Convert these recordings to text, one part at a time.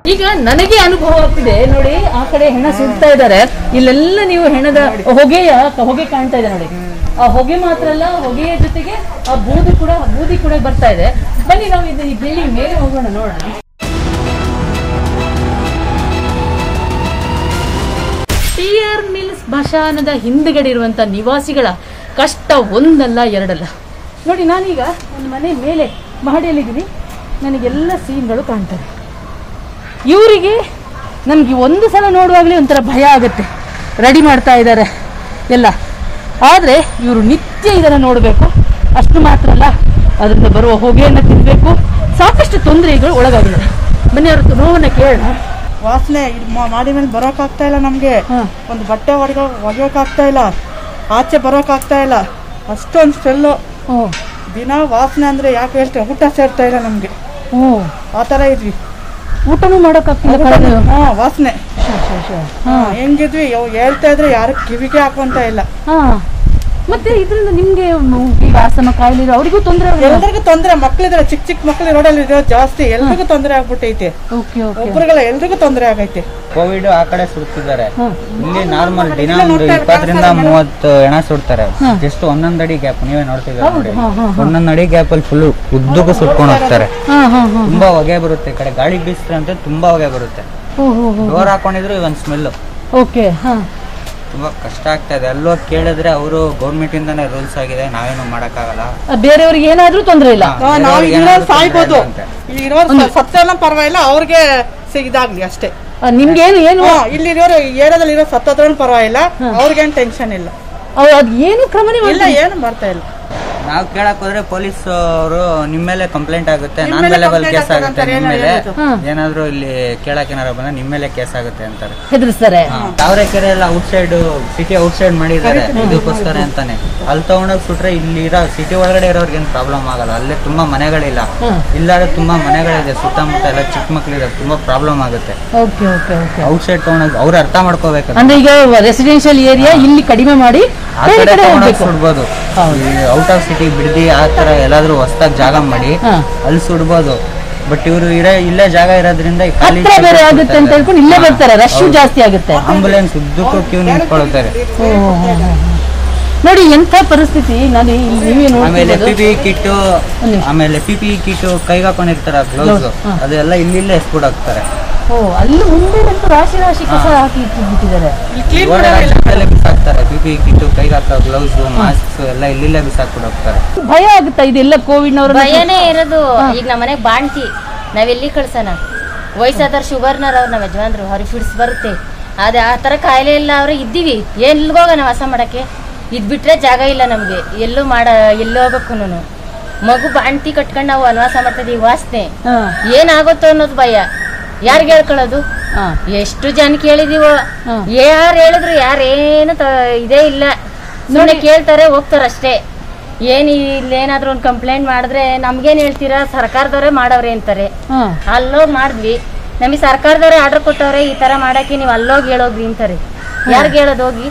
ಈಗ ನನಗೆ ಅನುಭವ ಆಗ್ತಿದೆ ನೋಡಿ ಆ ಕಡೆ ಹೆಣ ಸುಡ್ತಾ ಇದ್ದಾರೆ ಇಲ್ಲೆಲ್ಲ ನೀವು ಹೆಣದ ಹೊಗೆಯ ಹೊಗೆ ಕಾಣ್ತಾ ಇದೆ ನೋಡಿ ಆ ಹೊಗೆ ಮಾತ್ರ ಅಲ್ಲ ಹೊಗೆಯ ಜೊತೆಗೆ ಆ ಬೂದಿ ಕೂಡ ಬೂದಿ ಕೂಡ ಬರ್ತಾ ಇದೆ ಬನ್ನಿ ನಾವು ಇದು ಈ ಬಿಲ್ಡಿಂಗ್ ಮೇಲೆ ಹೋಗೋಣ ನೋಡೋಣ ಟಿಆರ್ ಮಿಲ್ ಸ್ಮಶಾನದ ಹಿಂದ್ಗಡೆ ಇರುವಂತ ನಿವಾಸಿಗಳ ಕಷ್ಟ ಒಂದಲ್ಲ ಎರಡಲ್ಲ ನೋಡಿ ನಾನೀಗ ಒಂದು ಮನೆ ಮೇಲೆ ಮಹಡಿಯಲ್ಲಿದ್ದೀನಿ ನನಗೆಲ್ಲ ಸೀನ್ಗಳು ಕಾಣ್ತವೆ ಇವರಿಗೆ ನಮ್ಗೆ ಒಂದು ಸಲ ನೋಡುವಾಗಲೇ ಒಂಥರ ಭಯ ಆಗುತ್ತೆ ರೆಡಿ ಮಾಡ್ತಾ ಇದ್ದಾರೆ ಎಲ್ಲ ಆದರೆ ಇವರು ನಿತ್ಯ ಇದನ್ನು ನೋಡಬೇಕು ಅಷ್ಟು ಮಾತ್ರ ಅಲ್ಲ ಅದರಿಂದ ಬರುವ ಹೊಗೆಯನ್ನು ತಿನ್ನಬೇಕು ಸಾಕಷ್ಟು ತೊಂದರೆಗಳು ಒಳಗಾಗಿದ್ದಾರೆ ಬನ್ನಿ ಅವ್ರ ನೋವನ್ನು ಕೇಳೋಣ ವಾಸನೆ ಇದು ಮಾ- ಮಾಡಿ ಮೇಲೆ ಬರೋಕ್ ಆಗ್ತಾ ಇಲ್ಲ ನಮ್ಗೆ ಹಾ. ಒಂದು ಬಟ್ಟೆ ಒಳಗ ಒಗೆಯೋಕ್ ಆಗ್ತಾ ಇಲ್ಲ ಆಚೆ ಬರೋಕ್ ಆಗ್ತಾ ಇಲ್ಲ ಅಷ್ಟೊಂದು ಸ್ಮೆಲ್ಲು ಓ ದಿನ ವಾಸನೆ ಅಂದ್ರೆ ಯಾಕೆ ಹೇಳ್ತೇವೆ ಊಟ ಸೇರ್ತಾ ಇಲ್ಲ ನಮ್ಗೆ ಓ ಆ ತರ ಇದ್ವಿ ಊಟನೂ ಮಾಡೋಕ್ಕಾಗ್ತಿಲ್ಲ ಕಳೆದು ಹಾ ವಾಸನೆ ಹಾ, ಹೆಂಗಿದ್ವಿ ಅವ್ ಹೇಳ್ತಾ ಇದ್ರೆ ಯಾರು ಕಿವಿಗೆ ಹಾಕೊಂತ ಇಲ್ಲ ಹಾ ಮತ್ತೆ ಇದರಿಂದ ನಿಮ್ಗೆ ಮ್, ಈಗ ಆಸ್ತಮ ಕಾಯಿಲೆ ಇರೋ ಅವರಿಗೂ ತೊಂದರೆ ಎಲ್ರಿಗೂ ತೊಂದ್ರೆ ಮಕ್ಳಿದ್ರೆ ಚಿಕ್ಕ ಚಿಕ್ಕ ಮಕ್ಳು ರೋಡಲ್ಲಿ ಇರೋ ಜಾಸ್ತಿ ಎಲ್ರಿಗೂ ತೊಂದರೆ ಆಗ್ಬಿಟ್ಟೈತೆ ಓಕೆ ಓಕೆ ಒಬ್ರಿಗೆಲ್ಲ ಎಲ್ರಿಗೂ ತೊಂದರೆ ಆಗೈತೆ ಕೋವಿಡ್ ಆ ಕಡೆ ಸುಡ್ತಿದ್ದಾರೆ ಹಾ. ಇಲ್ಲಿ ನಾರ್ಮಲ್ ದಿನ ಒಂದು ಇಪ್ಪತ್ತರಿಂದ ಮೂವತ್ತು ಹೆಣ ಸುಡ್ತಾರೆ ಜಸ್ಟ್ ಒಂದೊಂದ್ ಅಡಿ ಗ್ಯಾಪ್ ನೀವೇ ನೋಡ್ತಿದ್ದೀರ ನೋಡಿ ಹಾ, ಹಾ, ಒಂದೊಂದ್ ಅಡಿ ಗ್ಯಾಪ್ ಅಲ್ಲಿ ಫುಲ್ ಉದ್ದಕ್ಕೂ ಸುಟ್ಕೊಂಡು ಹೋಗ್ತಾರೆ ಹಾ ಹಾ ಹಾ ತುಂಬಾ ಹೊಗೆ ಬರುತ್ತೆ ಈ ಕಡೆ ಗಾಳಿ ಬೀಸ್ತಾರೆ ಅಂತ ತುಂಬಾ ಹೊಗೆ ಬರುತ್ತೆ ಓ ಹೋ ಹೋ ಡೋರ್ ಹಾಕೊಂಡಿದ್ರು ಒಂದ್ ಸ್ಮೆಲ್ ಓಕೆ ಹಾ ತುಂಬಾ ಕಷ್ಟ ಆಗ್ತಾ ಇದೆ ಎಲ್ಲೋ ಕೇಳಿದ್ರೆ ಅವರು ಗೌರ್ಮೆಂಟ್ ಇಂದಾನೆ ರೂಲ್ಸ್ ಆಗಿದೆ ನಾವೇನು ಮಾಡಕ್ಕಾಗಲ್ಲ ಆ, ಬೇರೆಯವ್ರಿಗೆ ಏನಾದ್ರೂ ತೊಂದರೆ ಇಲ್ಲ ಹಾ, ನಾವು ಬೇರೆಯವ್ರಿಗೆ ಇಲ್ಲಿರೋ ಏನಾದ್ರು ತೊಂದ್ರೆ ಸಾಯ್ಬೋದು ಇಲ್ಲ ಅಂತೆ. ಇಲ್ಲಿರೋರು ಸತ್ತೇನೋ ಪರವಾಗಿಲ್ಲ ಅವ್ರಿಗೆ ಸಿಗದಾಗ್ಲಿ ಅಷ್ಟೇ ಆ, ನಿಮ್ಗೇನು ಏನು ಹಾ, ಇಲ್ಲಿರೋರು ಏರಿಯಾದಲ್ಲಿ ಇರೋ ಸತ್ತೋದ್ರೂ ಪರವಾಗಿಲ್ಲ ಅವ್ರಿಗೇನ್ ಟೆನ್ಷನ್ ಇಲ್ಲ ಅವ್ರು ಅದ್ ಏನು ಕ್ರಮನೇ ಇಲ್ಲ ಮಾಡಿಲ್ಲ ಏನು ಮಾಡ್ತಾ ಇಲ್ಲ ನಾವ್ ಕೇಳಕ್ ಹೋದ್ರೆ ಪೊಲೀಸ್ ಅವರು ನಿಮ್ ಮೇಲೆ ಕಂಪ್ಲೇಂಟ್ ಆಗುತ್ತೆ ನಿಮ್ ನಾನ್ ಮೇಲೆ ವೆಲೆಬಲ್ complaint ಕೇಸ್ ಆಗುತ್ತೆ ಆಗ್ತದೆ ನಿಮ್ ಅಂತ ಮೇಲೆ ಹೇಳೋದು. ಹಾ. ಏನಾದ್ರು ಇಲ್ಲಿ ಕೇಳಕ್ ಏನಾರ ಬಂದ್ರೆ ನಿಮ್ ಮೇಲೆ ಕೇಸ್ ಆಗುತ್ತೆ ಅಂತಾರೆ ಹೆದರ್ಸ್ತಾರೆ ತಾವರೆಕೆರೆ ಎಲ್ಲ outside city outside ಮಾಡಿದ್ದಾರೆ ಇದಕ್ಕೋಸ್ಕರ ಅಂತಾನೆ ಅಲ್ಲಿ ತಗೊಂಡೋಗಿ ಸುಟ್ರೆ ಇಲ್ಲಿ ಇರೋ ಸಿಟಿ ಒಳಗಡೆ ಇರೋರ್ಗೆ ಏನ್ ಪ್ರಾಬ್ಲಮ್ ಆಗಲ್ಲ ಅಲ್ಲೇ ತುಂಬಾ ಮನೆಗಳಿಲ್ಲ ಹ್ಮ್. ಇಲ್ಲಾದ್ರೆ ತುಂಬಾ ಮನೆಗಳಿದೆ ಸುತ್ತಮುತ್ತ ಎಲ್ಲ ಚಿಕ್ಕ ಮಕ್ಳಿದೆ ತುಂಬಾ ಪ್ರಾಬ್ಲಮ್ ಆಗುತ್ತೆ okay okay okay outside ತಗೊಂಡೋಗಿ ಅವ್ರು ಅರ್ಥ ಮಾಡ್ಕೋಬೇಕು ಅಂದ್ರೆ ಈಗ ರೆಸಿಡೆನ್ಶಿಯಲ್ ಏರಿಯಾ ಇಲ್ಲಿ ಕಡಿಮೆ ಮಾಡಿ ಆ ಬೇರೆ ಕಡೆ ಕಡೆ ತಗೊಂಡೋಗಿ ಹೋಗ್ಬೇಕು ಸುಡ್ಬೋದು ಔಟ್ ಆಫ್ ಸಿಟಿ ಬಿಡ್ದಿ ಆ ತರ ಎಲ್ಲಾದ್ರೂ ಹೊಸ್ದಾಗ್ ಜಾಗ ಮಾಡಿ ಹಾ. ಅಲ್ಲಿ ಸುಡ್ಬೋದು ಬಟ್ ಇವರು ಇರೋ ಇಲ್ಲೇ ಜಾಗ ಇರೋದ್ರಿಂದ ಈ ಖಾಲಿ ಹತ್ರ ಬೇರೆ ಆಗುತ್ತೆ ಅಂತ ಹೇಳ್ಕೊಂಡು ಇಲ್ಲೇ ಬರ್ತಾರೆ ರಶ್ ಜಾಸ್ತಿ ಆಗುತ್ತೆ ಆಂಬುಲೆನ್ಸ್ ಉದ್ದಕ್ಕೂ ಕ್ಯೂ ನಿಂತ್ಕೊಳ್ತಾರೆ ಓ, ಹೋ, ಹೋ, ಹೋ. ನೋಡಿ ಎಂಥ ಪರಿಸ್ಥಿತಿ ನಾನು ಇಲ್ಲಿ ನೀವೇ ಆಮೇಲೆ ನೋಡ್ತಿರೋದು ಪಿ ಪಿ ಕಿಟ್ಟು ಆಮೇಲೆ ಪಿ ಪಿ ಕಿಟ್ಟು ಕೈಗೆ ಹಾಕೊಂಡಿರ್ತಾರ ಗ್ಲೌಸ್ ಹಾ. ಅದೆಲ್ಲ ಇಲ್ಲಿಲ್ಲೇ ಎಸ್ಬಿಡ್ ಹಾಕ್ತಾರೆ ಓ ಅಲ್ಲಿ ಮುಂದೆ ಅಂತೂ ರಾಶಿ ರಾಶಿ ಕಸ ಹಾಕಿ ಇಟ್ಟಿಬಿಟ್ಟಿದ್ದಾರೆ ಗೋಡೆ ರಾಜ್ಯದಲ್ಲೇ ಬಿಸಾಕ್ತಾರೆ ಪಿ ಪಿ ಕಿಟ್ಟು ಕೈಗೆ ಹಾಕೋ ಗ್ಲೌಸ್ ಮಾಸ್ಕ್ ಎಲ್ಲ ಇಲ್ಲಿಲ್ಲೇ ಬಿಸಾಕ್ಬಿಟ್ಟು ಹೋಗ್ತಾರೆ ಭಯ ಆಗುತ್ತಾ ಇದೆಲ್ಲ ಕೋವಿಡ್ನವ್ರ ಭಯನೇ ಇರೋದು ಈಗ ನಮ್ಮ ಮನೆಗೆ ಬಾಣ್ತಿ ನಾವೆಲ್ಲಿ ಕಳ್ಸೋಣ ವಯಸ್ಸಾದವ್ರು ಶುಗರ್ನರ್ ಅವ್ರು ನಮ್ಮ ಯಜಮಾನ್ರು ಅವ್ರಿಗೆ ಫಿಡ್ಸ್ ಬರುತ್ತೆ ಅದೇ ಆ ಥರ ಕಾಯಿಲೆ ಎಲ್ಲ ಅವ್ರೆ ಇದ್ದೀವಿ ಎಲ್ಲಿಗೋಗೋಣ ವಾಸ ಮಾಡಕ್ಕೆ ಇದ್ ಬಿಟ್ರೆ ಜಾಗ ಇಲ್ಲ ನಮಗೆ ಎಲ್ಲೂ ಮಾಡ ಎಲ್ಲಿ ಹೋಗ್ಬೇಕು ಮಗು ಬಾಣ್ತಿ ಕಟ್ಕೊಂಡು ನಾವು ವನವಾಸ ಮಾಡ್ತಿದೀವಿ ವಾಸನೆ ಹಾ ಏನಾಗುತ್ತೋ ಅನ್ನೋದು ಭಯ ಯಾರಿಗೆ ಹೇಳ್ಕೊಳ್ಳೋದು ಹಾ ಎಷ್ಟು ಜನ ಕೇಳಿದೀವೋ ಹಾ. ಯಾರು ಹೇಳಿದ್ರು ಯಾರೇನು ತ- ಇದೇ ಇಲ್ಲ ಸುಮ್ಮನೆ ಕೇಳ್ತಾರೆ ಹೋಗ್ತಾರೆ ಅಷ್ಟೇ ಏನ್ ಇಲ್ಲೇನಾದ್ರೂ ಒಂದು ಕಂಪ್ಲೇಂಟ್ ಮಾಡಿದ್ರೆ ನಮ್ಗೇನ್ ಹೇಳ್ತೀರಾ ಸರ್ಕಾರದವರೇ ಮಾಡವ್ರೆ ಅಂತಾರೆ ಹಾ ಅಲ್ಲೋಗಿ ಮಾಡಿದ್ವಿ ನಮಗೆ ಸರ್ಕಾರದವರೇ ಆರ್ಡರ್ ಕೊಟ್ಟವ್ರೆ ಈ ತರ ಮಾಡಕ್ಕೆ ನೀವು ಅಲ್ಲೋಗಿ ಹೇಳೋಗ್ರಿ ಅಂತಾರೆ ಯಾರಿಗೆ ಹೇಳೋದು ಹೋಗಿ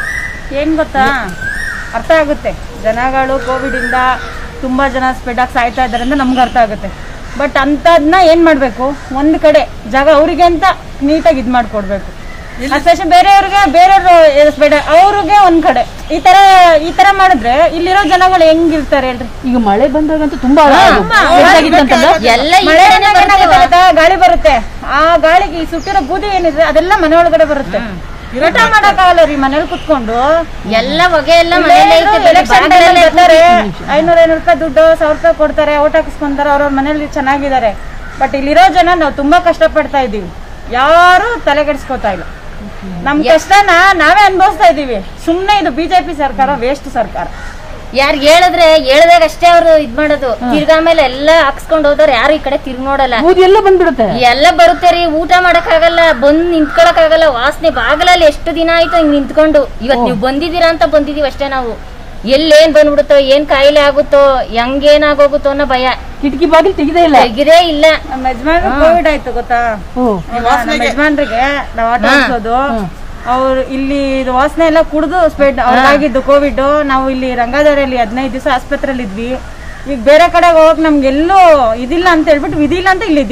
ಏನ್ ಗೊತ್ತಾ ಅರ್ಥ ಆಗುತ್ತೆ ಜನಗಳು ಕೋವಿಡ್ ಇಂದ ತುಂಬಾ ಜನ ಸ್ಪ್ರೆಡ್ ಆಗಿ ಸಾಯ್ತಾ ಇದಾರೆ ಅಂತ ನಮ್ಗೆ ಅರ್ಥ ಆಗುತ್ತೆ ಬಟ್ ಅಂತದ್ನ ಏನ್ ಮಾಡ್ಬೇಕು ಒಂದ್ ಕಡೆ ಜಾಗ ಅವರಿಗೆ ಅಂತ ನೀಟಾಗಿ ಇದ್ ಮಾಡ್ಕೊಡ್ಬೇಕು ಅಷ್ಟೇ ಬೇರೆಯವ್ರಿಗೆ ಬೇರೆಯವ್ರು ಸ್ಪ್ರೆಡ್ ಅವ್ರಿಗೆ ಒಂದ್ ಕಡೆ ಈ ತರ ಈ ತರ ಮಾಡಿದ್ರೆ ಇಲ್ಲಿರೋ ಜನಗಳು ಹೆಂಗಿರ್ತಾರೆ ಹೇಳ್ರಿ ಈಗ ಮಳೆ ಬಂದಾಗಂತೂ ತುಂಬಾ ಹೆಚ್ಚಾಗಿತ್ತಂತಲ್ಲ ಎಲ್ಲ ಈ ಮಳೆ ಕಡೆನೇ ಬಂದಾಗ ಬರುತ್ತೆ ಏನಾಗುತ್ತೆ ಗೊತ್ತಾ? ಗಾಳಿ ಬರುತ್ತೆ ಆ ಗಾಳಿಗೆ ಈ ಸುಟ್ಟಿರೋ ಬೂದಿ ಏನಿದೆ ಅದೆಲ್ಲ ಮನೆ ಒಳಗಡೆ ಬರುತ್ತೆ ಊಟ ಮಾಡಕ್ಕಾಗಲ್ಲ ರೀ ಮನೇಲಿ ಕುತ್ಕೊಂಡು ಎಲ್ಲ ಹೊಗೆ ಎಲ್ಲ ಮನೇಲಿ ಐತೆ ಬೇರೆ ಎಲೆಕ್ಷನ್ ಬಾಗ್ಲಲ್ಲೇ ಬರ್ತಾರೆ ಐನೂರ ಐನೂರು ರೂಪಾಯಿ ದುಡ್ಡು ಸಾವಿರ ರೂಪಾಯಿ ಕೊಡ್ತಾರೆ ಓಟ್ ಹಾಕಿಸ್ಕೊಂತಾರೆ ಅವ್ರವ್ರ ಮನೇಲಿ ಚೆನ್ನಾಗಿದ್ದಾರೆ ಬಟ್ ಇಲ್ಲಿರೋ ಜನ ನಾವು ತುಂಬಾ ಕಷ್ಟ ಪಡ್ತಾ ಇದೀವಿ ಯಾರು ತಲೆ ಕೆಡಿಸ್ಕೊತಾ ಇಲ್ಲ ನಮ್ ಕಷ್ಟನ ನಾವೇ ಅನುಭವಿಸ್ತಾ ಇದೀವಿ ಸುಮ್ನೆ ಇದು ಬಿಜೆಪಿ ಸರ್ಕಾರ ವೇಸ್ಟ್ ಸರ್ಕಾರ ಯಾರು ಹೇಳಿದ್ರೆ ಹೇಳ್ದಾಗ ಅಷ್ಟೇ ಅವ್ರು ಇದ್ ಮಾಡೋದು ತಿರ್ಗಾ ಮೇಲೆ ಎಲ್ಲ ಹಾಕ್ಸ್ಕೊಂಡ್ ಹೋದವ್ರು ಯಾರು ಈ ಕಡೆ ತಿರ್ಗ್ ನೋಡಲ್ಲ ಬೂದಿ ಎಲ್ಲ ಬಂದ್ಬಿಡುತ್ತೆ ಎಲ್ಲ ಬರುತ್ತೆ ರೀ ಊಟ ಮಾಡಕ್ಕಾಗಲ್ಲ ಬಂದ್ ನಿಂತ್ಕೊಳಕ್ ಆಗಲ್ಲ ವಾಸನೆ ಬಾಗಲಲ್ಲಿ ಎಷ್ಟು ದಿನ ಆಯ್ತು ಹಿಂಗ್ ನಿಂತ್ಕೊಂಡು ಇವತ್ ನೀವು ಬಂದಿದ್ದೀರಾ ಅಂತ ಬಂದಿದೀವಿ ಅಷ್ಟೇ ನಾವು ಎಲ್ಲೇನ್ ಬಂದ್ಬಿಡುತ್ತೋ ಏನ್ ಕಾಯಿಲೆ ಆಗುತ್ತೋ ಹೆಂಗೇನಾಗೋಗುತ್ತೋ ಅನ್ನೋ ಭಯ ಕಿಟಕಿ ಬಾಗಿಲು ತೆಗಿದೇ ಇಲ್ಲ ತೆಗಿದೇ ಇಲ್ಲ ನಮ್ಮ ಯಜಮಾನ್ ಕೋವಿಡ್ ಆಯ್ತು ಗೊತ್ತಾ ಓ ನಮ್ಮ ಯಜಮಾನ್ರಿಗೆ ನಾವು ಆಟ ಆಡ್ಸೋದು ಅವ್ರು ಇಲ್ಲಿ ಇದು ವಾಸನೆ ಎಲ್ಲ ಕುಡ್ದು ಸ್ಪ್ರೆಡ್ ಅವ್ರಿಗಾಗಿದ್ದು ಕೋವಿಡ್ ನಾವು ಇಲ್ಲಿ ರಂಗಾದವರಲ್ಲಿ ಹದಿನೈದು ದಿವಸ ಆಸ್ಪತ್ರೆಯಲ್ಲಿ ಇದ್ವಿ ಈಗ ಬೇರೆ ಕಡೆ ಹೋಗಕ್ ನಮ್ಗೆ ಎಲ್ಲೂ ಇದಿಲ್ಲ ಅಂತ ಹೇಳ್ಬಿಟ್ಟು ವಿಧಿ ಇಲ್ಲ ಅಂತ ಇಲ್ಲಿದ್ದೀವಿ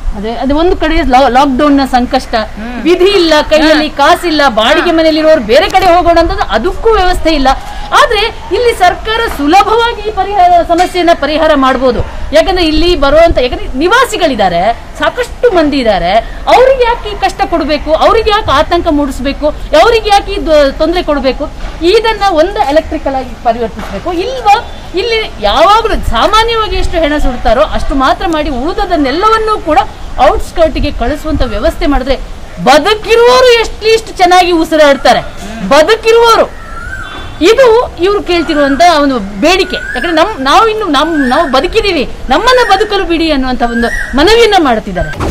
ಅದೇ ಅದೇ ಒಂದು ಕಡೆ ಲಾಕ್ಡೌನ್ ನ ಸಂಕಷ್ಟ ವಿಧಿ ಇಲ್ಲ ಕೈಯಲ್ಲಿ ಕಾಸಿಲ್ಲ ಬಾಡಿಗೆ ಮನೆಯಲ್ಲಿರೋರು ಬೇರೆ ಕಡೆ ಹೋಗೋಣ ಅಂತಂದ್ರೆ ಅದಕ್ಕೂ ವ್ಯವಸ್ಥೆ ಇಲ್ಲ ಆದ್ರೆ ಇಲ್ಲಿ ಸರ್ಕಾರ ಸುಲಭವಾಗಿ ಈ ಪರಿಹಾರ ಸಮಸ್ಯೆಯನ್ನ ಪರಿಹಾರ ಮಾಡ್ಬೋದು ಯಾಕಂದ್ರೆ ಇಲ್ಲಿ ಬರುವಂತ ಯಾಕಂದ್ರೆ ನಿವಾಸಿಗಳಿದ್ದಾರೆ ಸಾಕಷ್ಟು ಮಂದಿ ಇದ್ದಾರೆ ಅವ್ರಿಗೆ ಯಾಕೆ ಈ ಕಷ್ಟ ಕೊಡಬೇಕು ಅವ್ರಿಗೆ ಯಾಕೆ ಆತಂಕ ಮೂಡಿಸ್ಬೇಕು ಅವ್ರಿಗೆ ಯಾಕೆ ಈ ತೊಂದರೆ ಕೊಡಬೇಕು ಇದನ್ನ ಒಂದು ಎಲೆಕ್ಟ್ರಿಕಲ್ ಆಗಿ ಪರಿವರ್ತಿಸಬೇಕು ಇಲ್ವಾ ಇಲ್ಲಿ ಯಾವಾಗಲೂ ಸಾಮಾನ್ಯವಾಗಿ ಎಷ್ಟು ಹೆಣ ಸುಡ್ತಾರೋ ಅಷ್ಟು ಮಾತ್ರ ಮಾಡಿ ಉಳಿದದನ್ನೆಲ್ಲವನ್ನೂ ಕೂಡ ಔಟ್ಸ್ಕರ್ಟ್ಗೆ ಕಳಿಸುವಂತ ವ್ಯವಸ್ಥೆ ಮಾಡಿದ್ರೆ ಬದುಕಿರುವವರು ಎಷ್ಟ್ ಚೆನ್ನಾಗಿ ಉಸಿರಾಡ್ತಾರೆ ಬದುಕಿರುವವರು ಇದು ಇವ್ರು ಕೇಳ್ತಿರುವಂತ ಒಂದು ಬೇಡಿಕೆ ಯಾಕಂದ್ರೆ ನಮ್ ನಾವು ಇನ್ನು ನಮ್ ನಾವು ಬದುಕಿದೀವಿ ನಮ್ಮನ್ನ ಬದುಕಲು ಬಿಡಿ ಅನ್ನುವಂತ ಒಂದು ಮನವಿಯನ್ನ ಮಾಡ್ತಿದ್ದಾರೆ